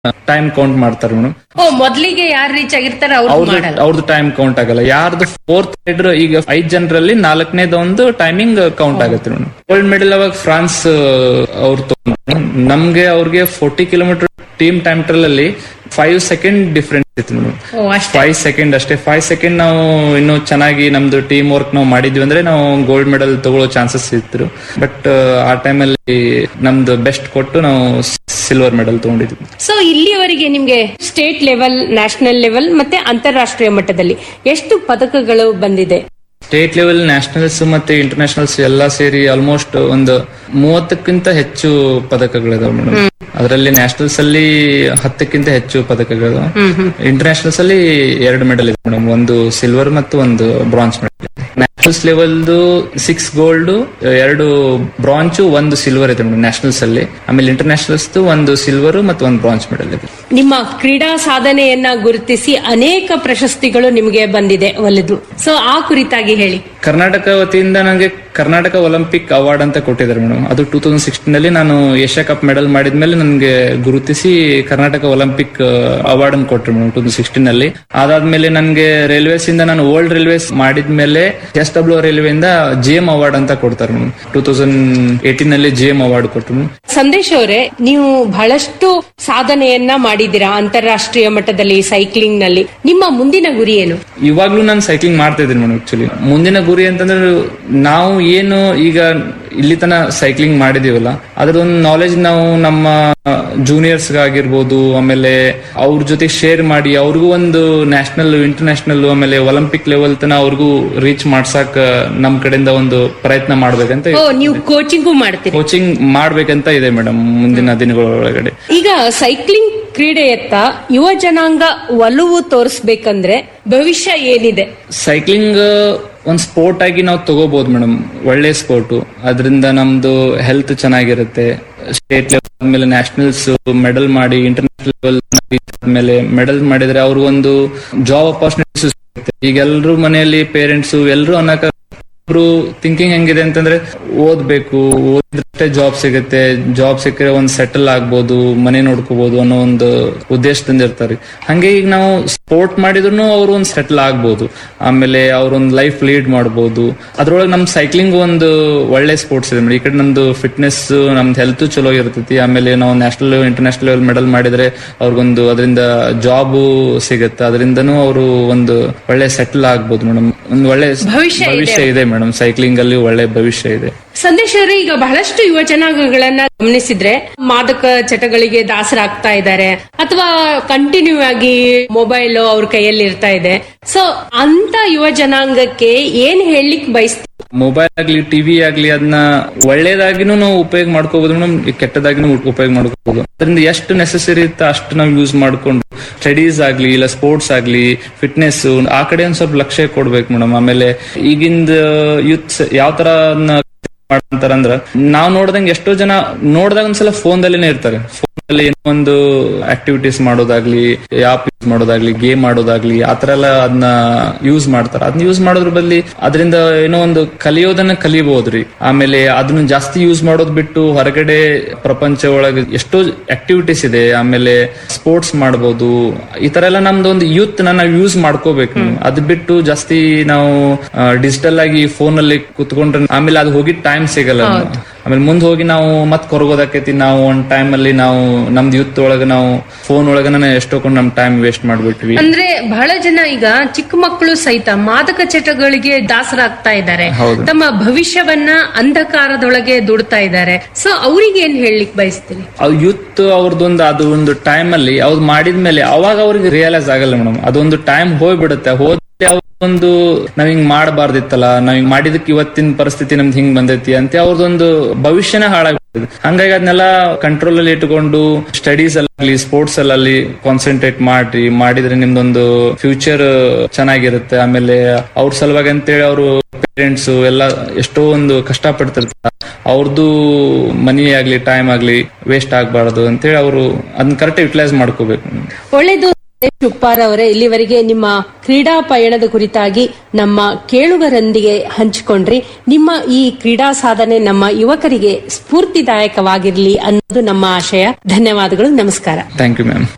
Time count ಮಾಡ್ತಾರೆ madam ಓ ಮೊದ್ಲಿಗೆ ಯಾರು ರೀಚ್ ಆಗಿರ್ತಾರ ಅವ್ರು ಅವ್ರದ್ದು ಮಾಡಲ್ಲ ಅವ್ರದ್ದು ಟೈಮ್ ಕೌಂಟ್ ಆಗಲ್ಲ ಯಾರ್ದು ಫೋರ್ತ್ ರೈಡರ್ ಈಗ ಐದ್ ಜನರಲ್ಲಿ ನಾಲ್ಕನೇದ ಒಂದು ಟೈಮಿಂಗ್ ಕೌಂಟ್ ಆಗುತ್ತೆ ಮೇಡಮ್ ಗೋಲ್ಡ್ ಮೆಡಲ್ ಅವಾಗ ಫ್ರಾನ್ಸ್ ಅವ್ರು ತಗೊಂಡ್ರು ನಮ್ಗೆ ಅವ್ರಿಗೆ forty kilometre team time trial ಅಲ್ಲಿ ಫೈವ್ ಸೆಕೆಂಡ್ ಡಿಫ್ರೆನ್ಸ್ ಇತ್ತು ಮೇಡಮ್ ಓ ಅಷ್ಟೇ ಫೈವ್ ಸೆಕೆಂಡ್ ಅಷ್ಟೇ ಫೈವ್ ಸೆಕೆಂಡ್ ನಾವು ಇನ್ನು ಚೆನ್ನಾಗಿ ನಮ್ದು ಟೀಮ್ ವರ್ಕ್ ನಾವು ಮಾಡಿದ್ವಿ ಅಂದ್ರೆ ನಾವು ಗೋಲ್ಡ್ ಮೆಡಲ್ ತಗೊಳ್ಳೋ ಚಾನ್ಸಸ್ ಇತ್ತು ಬಟ್ ಆ ಟೈಮಲ್ಲಿ ನಮ್ದು ಬೆಸ್ಟ್ ಕೊಟ್ಟು ನಾವು ಸಿಲ್ವರ್ ಮೆಡಲ್ ತಗೊಂಡಿದ್ವಿ ಸೊ ಇಲ್ಲಿಯವರೆಗೆ ನಿಮ್ಗೆ ಸ್ಟೇಟ್ ಲೆವೆಲ್ ನ್ಯಾಷನಲ್ ಲೆವೆಲ್ ಮತ್ತೆ ಅಂತಾರಾಷ್ಟ್ರೀಯ ಮಟ್ಟದಲ್ಲಿ ಎಷ್ಟು ಪದಕಗಳು ಬಂದಿದೆ ಸ್ಟೇಟ್ ಲೆವೆಲ್ ನ್ಯಾಷನಲ್ಸ್ ಮತ್ತೆ ಇಂಟರ್ನ್ಯಾಷನಲ್ಸ್ ಎಲ್ಲಾ ಸೇರಿ ಆಲ್ಮೋಸ್ಟ್ ಒಂದು ಮೂವತ್ತಕ್ಕಿಂತ ಹೆಚ್ಚು ಪದಕಗಳಿದಾವೆ ಮೇಡಮ್ ಅದರಲ್ಲಿ ನ್ಯಾಷನಲ್ಸ್ ಅಲ್ಲಿ ಹತ್ತಕ್ಕಿಂತ ಹೆಚ್ಚು ಪದಕಗಳಿದಾವೆ ಇಂಟರ್ನ್ಯಾಷನಲ್ಸ್ ಅಲ್ಲಿ ಎರಡು ಮೆಡಲ್ ಇದೆ ಮೇಡಮ್ ಒಂದು ಸಿಲ್ವರ್ ಮತ್ತು ಒಂದು ಬ್ರಾಂಚ್ ಮೆಡಲ್ ನ್ಯಾಷನಲ್ಸ್ ಲೆವೆಲ್ದು ಸಿಕ್ಸ್ ಗೋಲ್ಡ್ ಎರಡು ಬ್ರಾಂಚು ಒಂದು ಸಿಲ್ವರ್ ಇದೆ ಮೇಡಮ್ ನ್ಯಾಷನಲ್ಸ್ ಅಲ್ಲಿ ಆಮೇಲೆ ಇಂಟರ್ನ್ಯಾಷನಲ್ಸ್ ಒಂದು ಸಿಲ್ವರ್ ಮತ್ತು ಒಂದು ಬ್ರಾಂಚ್ ಮೆಡಲ್ ಇದೆ ನಿಮ್ಮ ಕ್ರೀಡಾ ಸಾಧನೆಯನ್ನ ಗುರುತಿಸಿ ಅನೇಕ ಪ್ರಶಸ್ತಿಗಳು ನಿಮಗೆ ಬಂದಿದೆ ಒಲಿದು ಸೊ ಆ ಕುರಿತಾಗಿ ಹೇಳಿ ಕರ್ನಾಟಕ ವತಿಯಿಂದ ನನಗೆ ಕರ್ನಾಟಕ ಒಲಿಂಪಿಕ್ ಅವಾರ್ಡ್ ಅಂತ ಕೊಟ್ಟಿದ್ದಾರೆ ಮೇಡಮ್ ಅದು ಟೂ ತೌಸಂಡ್ ಸಿಕ್ಸ್ಟೀನ್ ಅಲ್ಲಿ ನಾನು ಏಷ್ಯಾ ಕಪ್ ಮೆಡಲ್ ಮಾಡಿದ್ಮೇಲೆ ನನಗೆ ಗುರುತಿಸಿ ಕರ್ನಾಟಕ ಒಲಿಂಪಿಕ್ ಅವಾರ್ಡ್ ಅನ್ನು ಕೊಟ್ಟರು ಮೇಡಮ್ ಟೂ ತೌಸಂಡ್ ಸಿಕ್ಸ್ಟೀನ್ ಅಲ್ಲಿ ಅದಾದ್ಮೇಲೆ ನನಗೆ ರೈಲ್ವೇಸ್ ಇಂದ ನಾನು ಓಲ್ಡ್ ರೈಲ್ವೇಸ್ ಮಾಡಿದ್ಮೇಲೆ ಎಸ್ ಡಬ್ಲ್ಯೂ ರೈಲ್ವೆ ಇಂದ ಜಿ ಎಂ ಅವಾರ್ಡ್ ಅಂತ ಕೊಡ್ತಾರೆ ಮೇಡಮ್ ಟೂ ತೌಸಂಡ್ ಏಟೀನ್ ಅಲ್ಲಿ ಜಿ ಎಂ ಅವಾರ್ಡ್ ಕೊಟ್ಟರು ಮೇಡಮ್ ಸಂದೇಶ್ ಅವರೇ ನೀವು ಬಹಳಷ್ಟು ಸಾಧನೆಯನ್ನ ಮಾಡಿದ್ದೀರಾ ಅಂತಾರಾಷ್ಟ್ರೀಯ ಮಟ್ಟದಲ್ಲಿ ಸೈಕ್ಲಿಂಗ್ ನಲ್ಲಿ ನಿಮ್ಮ ಮುಂದಿನ ಗುರಿ ಏನು ಇವಾಗ್ಲೂ ನಾನು ಸೈಕ್ಲಿಂಗ್ ಮಾಡ್ತಾ ಇದ್ದೀನಿ ಮೇಡಮ್ ಆಕ್ಚುಲಿ ಮುಂದಿನ ಗುರಿ ಅಂತಂದ್ರೆ ನಾವು ಏನು ಈಗ ಇಲ್ಲಿ ತನ ಸೈಕ್ಲಿಂಗ್ ಮಾಡಿದೀವಲ್ಲ ಅದ್ರದೊಂದು ನಾಲೆಜ್ ನಾವು ನಮ್ಮ ಜೂನಿಯರ್ಸ್ ಆಗಿರ್ಬೋದು ಆಮೇಲೆ ಅವ್ರ ಜೊತೆ ಶೇರ್ ಮಾಡಿ ಅವ್ರಿಗೂ ಒಂದು ನ್ಯಾಷನಲ್ ಇಂಟರ್ನ್ಯಾಷನಲ್ ಆಮೇಲೆ ಒಲಿಂಪಿಕ್ ಲೆವೆಲ್ ತನ ಅವ್ರಿಗೂ ರೀಚ್ ಮಾಡ್ಸಕ್ ನಮ್ ಕಡೆಯಿಂದ ಒಂದು ಪ್ರಯತ್ನ ಮಾಡ್ಬೇಕಂತ ಓ ನೀವು ಕೋಚಿಂಗು ಮಾಡ್ತೀರಿ ಕೋಚಿಂಗ್ ಮಾಡ್ಬೇಕಂತ ಇದೆ ಮೇಡಮ್ ಮುಂದಿನ ದಿನಗಳೊಳಗಡೆ ಈಗ ಸೈಕ್ಲಿಂಗ್ ಕ್ರೀಡೆಯತ್ತ ಯುವ ಜನಾಂಗ ಒಲವು ತೋರಿಸ್ಬೇಕಂದ್ರೆ ಭವಿಷ್ಯ ಏನಿದೆ ಸೈಕ್ಲಿಂಗ್ ಒಂದ್ ಸ್ಪೋರ್ಟ್ ಆಗಿ ನಾವು ತಗೋಬಹುದು ಮೇಡಮ್ ಒಳ್ಳೆ ಸ್ಪೋರ್ಟ್ ಅದರಿಂದ ನಮ್ದು ಹೆಲ್ತ್ ಚೆನ್ನಾಗಿರುತ್ತೆ ಸ್ಟೇಟ್ ಲೆವೆಲ್ ಆದ್ಮೇಲೆ ನ್ಯಾಷನಲ್ಸ್ ಮೆಡಲ್ ಮಾಡಿ ಇಂಟರ್ನ್ಯಾಷನಲ್ ಲೆವೆಲ್ ಆದ್ಮೇಲೆ ಮೆಡಲ್ ಮಾಡಿದ್ರೆ ಅವ್ರಿಗೊಂದು ಜಾಬ್ ಅಪಾರ್ಚುನಿಟೀಸ್ ಸಿಗುತ್ತೆ ಈಗ ಎಲ್ರು ಮನೆಯಲ್ಲಿ ಪೇರೆಂಟ್ಸ್ ಎಲ್ರು ಅನ್ನಕ ಒಬ್ರು ಥಿಂಕಿಂಗ್ ಹೆಂಗಿದೆ ಅಂತಂದ್ರೆ ಓದ್ಬೇಕು ಓದಿದ್ರೆ ಜಾಬ್ ಸಿಗುತ್ತೆ ಜಾಬ್ ಸಿಕ್ಕರೆ ಒಂದ್ ಸೆಟಲ್ ಆಗ್ಬೋದು ಮನೆ ನೋಡ್ಕೋಬಹುದು ಅನ್ನೋ ಒಂದು ಉದ್ದೇಶದಿಂದ ಇರ್ತಾರೆ ಹಂಗೆ ಈಗ ನಾವು ಸ್ಪೋರ್ಟ್ ಮಾಡಿದ್ರು ಅವ್ರು ಒಂದ್ ಸೆಟಲ್ ಆಗ್ಬೋದು ಆಮೇಲೆ ಅವ್ರೊಂದ್ ಲೈಫ್ ಲೀಡ್ ಮಾಡ್ಬೋದು ಅದ್ರೊಳಗೆ ನಮ್ ಸೈಕ್ಲಿಂಗ್ ಒಂದು ಒಳ್ಳೆ ಸ್ಪೋರ್ಟ್ಸ್ ಇದೆ ಮೇಡಮ್ ಈ ಕಡೆ ನಮ್ದು ಫಿಟ್ನೆಸ್ ನಮ್ದು ಹೆಲ್ತ್ ಚಲೋ ಇರ್ತೈತಿ ಆಮೇಲೆ ನಾವು ನ್ಯಾಷನಲ್ ಇಂಟರ್ನ್ಯಾಷನಲ್ ಲೆವೆಲ್ ಮೆಡಲ್ ಮಾಡಿದ್ರೆ ಅವ್ರಿಗೊಂದು ಅದರಿಂದ ಜಾಬ್ ಸಿಗುತ್ತೆ ಅದರಿಂದನೂ ಅವರು ಒಂದು ಒಳ್ಳೆ ಸೆಟಲ್ ಆಗ್ಬೋದು ಮೇಡಮ್ ಒಂದು ಒಳ್ಳೆ ಭವಿಷ್ಯ ಇದೆ. ಭವಿಷ್ಯ ಇದೆ ಮೇಡಮ್ ಸೈಕ್ಲಿಂಗ್ ಅಲ್ಲಿ ಒಳ್ಳೆ ಭವಿಷ್ಯ ಇದೆ ಸಂದೇಶ್ ಅವರೇ ಈಗ ಬಹಳಷ್ಟು ಯುವ ಜನಾಂಗಗಳನ್ನ ಗಮನಿಸಿದ್ರೆ ಮಾದಕ ಚಟಗಳಿಗೆ ದಾಸರಾಗ್ತಾ ಇದ್ದಾರೆ ಅಥವಾ ಕಂಟಿನ್ಯೂ ಆಗಿ ಮೊಬೈಲ್ ಅವ್ರ ಕೈಯಲ್ಲಿ ಇರ್ತಾ ಇದೆ ಸೊ ಅಂತ ಯುವ ಜನಾಂಗಕ್ಕೆ ಏನ್ ಹೇಳಲಿಕ್ ಬಯಸ್ತೀವಿ ಮೊಬೈಲ್ ಆಗ್ಲಿ ಟಿವಿ ಆಗ್ಲಿ ಅದನ್ನ ಒಳ್ಳೇದಾಗಿನೂ ನಾವು ಉಪಯೋಗ ಮಾಡ್ಕೋಬಹುದು ಮೇಡಮ್ ಕೆಟ್ಟದಾಗಿನೂ ಉಪಯೋಗ ಮಾಡ್ಕೋಬಹುದು ಅದರಿಂದ ಎಷ್ಟು ನೆಸೆಸರಿ ಇತ್ತ ಅಷ್ಟು ನಾವು ಯೂಸ್ ಮಾಡ್ಕೊಂಡು ಸ್ಟಡೀಸ್ ಆಗ್ಲಿ ಇಲ್ಲ ಸ್ಪೋರ್ಟ್ಸ್ ಆಗ್ಲಿ ಫಿಟ್ನೆಸ್ ಆ ಕಡೆ ಒಂದ್ ಸ್ವಲ್ಪ ಲಕ್ಷ್ಯ ಕೊಡ್ಬೇಕು ಮೇಡಮ್ ಆಮೇಲೆ ಈಗಿಂದ ಯೂತ್ಸ್ ಯಾವ ತರ ಅದ್ನ ಮಾಡ್ತಾರಂದ್ರ ನಾವ್ ನೋಡ್ದಂಗೆ ಎಷ್ಟೋ ಜನ ನೋಡ್ದಾಗ ಒಂದ್ಸಲ ಫೋನ್ ದಲ್ಲಿನೇ ಇರ್ತಾರೆ ಫೋನ್ ಅಲ್ಲಿ ಏನೋ ಒಂದು ಆಕ್ಟಿವಿಟೀಸ್ ಮಾಡೋದಾಗ್ಲಿ ಆಪ್ ಯೂಸ್ ಮಾಡೋದಾಗ್ಲಿ ಗೇಮ್ ಆಡೋದಾಗ್ಲಿ ಆತರ ಎಲ್ಲ ಅದನ್ನ ಯೂಸ್ ಮಾಡ್ತಾರ ಅದನ್ನ ಯೂಸ್ ಮಾಡೋದ್ರ ಬದಲಿ ಅದರಿಂದ ಏನೋ ಒಂದು ಕಲಿಯೋದನ್ನ ಕಲಿಬಹುದ್ರಿ ಆಮೇಲೆ ಅದನ್ನ ಜಾಸ್ತಿ ಯೂಸ್ ಮಾಡೋದ್ ಬಿಟ್ಟು ಹೊರಗಡೆ ಪ್ರಪಂಚ ಒಳಗೆ ಎಷ್ಟೋ ಆಕ್ಟಿವಿಟೀಸ್ ಇದೆ ಆಮೇಲೆ ಸ್ಪೋರ್ಟ್ಸ್ ಮಾಡ್ಬೋದು ಈ ತರ ಎಲ್ಲ ನಮ್ದು ಒಂದು ಯೂತ್ ನಾವು ಯೂಸ್ ಮಾಡ್ಕೋಬೇಕು ನಾವು. ಅದ್ ಬಿಟ್ಟು ಜಾಸ್ತಿ ನಾವು ಡಿಜಿಟಲ್ ಆಗಿ ಫೋನ್ ಅಲ್ಲಿ ಕುತ್ಕೊಂಡ್ರೆ ಆಮೇಲೆ ಅದು ಹೋಗಿ ಟೈಮ್ ಸಿಗಲ್ಲ ಆಮೇಲೆ ಮುಂದ್ ಹೋಗಿ ನಾವು ಮತ್ ಕೊರಗೋದಾಕೈತಿ ನಾವು ಒಂದ್ ಟೈಮ್ ಅಲ್ಲಿ ನಾವು ನಮ್ದು ಯೂತ್ ಒಳಗ ನಾವು ಫೋನ್ ಒಳಗನ ಎಷ್ಟೊಂದು ನಮ್ ಟೈಮ್ ವೇಸ್ಟ್ ಮಾಡ್ಬಿಟ್ವಿ ಅಂದ್ರೆ ಬಹಳ ಜನ ಈಗ ಚಿಕ್ಕ ಮಕ್ಕಳು ಸಹಿತ ಮಾದಕ ಚಟಗಳಿಗೆ ದಾಸರಾಗ್ತಾ ಇದ್ದಾರೆ ಹೌದು. ತಮ್ಮ ಭವಿಷ್ಯವನ್ನ ಅಂಧಕಾರದೊಳಗೆ ದುಡ್ತಾ ಇದ್ದಾರೆ ಸೊ ಅವ್ರಿಗೆ ಏನ್ ಹೇಳಲಿಕ್ ಬಯಸ್ತೀರಿ ಅದು ಯೂತ್ ಅವ್ರದ್ದೊಂದು ಅದು ಒಂದು ಟೈಮ್ ಅಲ್ಲಿ ಅವ್ರು ಮಾಡಿದ್ಮೇಲೆ ಅವಾಗ ಅವ್ರಿಗೆ ರಿಯಲೈಸ್ ಆಗಲ್ಲ ಮೇಡಮ್ ಅದೊಂದು ಟೈಮ್ ಹೋಗ್ಬಿಡುತ್ತೆ ಹೋದ ಒಂದು ನಾವ್ ಹಿಂಗ್ ಮಾಡಬಾರ್ದಿತ್ತಲ್ಲ ನಾವ್ ಹಿಂಗ್ ಮಾಡಿದಕ್ಕೆ ಇವತ್ತಿನ ಪರಿಸ್ಥಿತಿ ನಮ್ದು ಹಿಂಗ್ ಬಂದೈತಿ ಅಂತ ಅವ್ರದೊಂದು ಭವಿಷ್ಯನೇ ಹಾಳಾಗ್ಬಿಟ್ಟಿದೆ ಹಂಗಾಗಿ ಅದನ್ನೆಲ್ಲ ಕಂಟ್ರೋಲ್ ಅಲ್ಲಿ ಇಟ್ಕೊಂಡು ಸ್ಟಡೀಸ್ ಅಲ್ಲಿ ಸ್ಪೋರ್ಟ್ಸ್ ಅಲ್ಲಿ ಕಾನ್ಸಂಟ್ರೇಟ್ ಮಾಡ್ರಿ ಮಾಡಿದ್ರೆ ನಿಮ್ದೊಂದು ಫ್ಯೂಚರ್ ಚೆನ್ನಾಗಿರುತ್ತೆ ಆಮೇಲೆ ಅವ್ರ ಸಲುವಾಗಿ ಅಂತೇಳಿ ಅವರು ಪೇರೆಂಟ್ಸ್ ಎಲ್ಲ ಎಷ್ಟೋ ಒಂದು ಕಷ್ಟ ಪಡ್ತಿರ್ತಾರೆ ಅವ್ರದ್ದು ಮನಿ ಆಗ್ಲಿ ಟೈಮ್ ಆಗ್ಲಿ ವೇಸ್ಟ್ ಆಗ್ಬಾರ್ದು ಅಂತೇಳಿ ಅವರು ಅದನ್ನ ಕರೆಕ್ಟ್ ಯುಟಿಲೈಸ್ ಮಾಡ್ಕೋಬೇಕು ಒಳ್ಳೆಯದು ಉಪ್ಪಾರ್ ಅವರೇ ಇಲ್ಲಿವರೆಗೆ ನಿಮ್ಮ ಕ್ರೀಡಾ ಪಯಣದ ಕುರಿತಾಗಿ ನಮ್ಮ ಕೇಳುಗರೊಂದಿಗೆ ಹಂಚಿಕೊಂಡ್ರಿ ನಿಮ್ಮ ಈ ಕ್ರೀಡಾ ಸಾಧನೆ ನಮ್ಮ ಯುವಕರಿಗೆ ಸ್ಫೂರ್ತಿದಾಯಕವಾಗಿರ್ಲಿ ಅನ್ನೋದು ನಮ್ಮ ಆಶಯ ಧನ್ಯವಾದಗಳು ನಮಸ್ಕಾರ ಥ್ಯಾಂಕ್ ಯು ಮ್ಯಾಮ್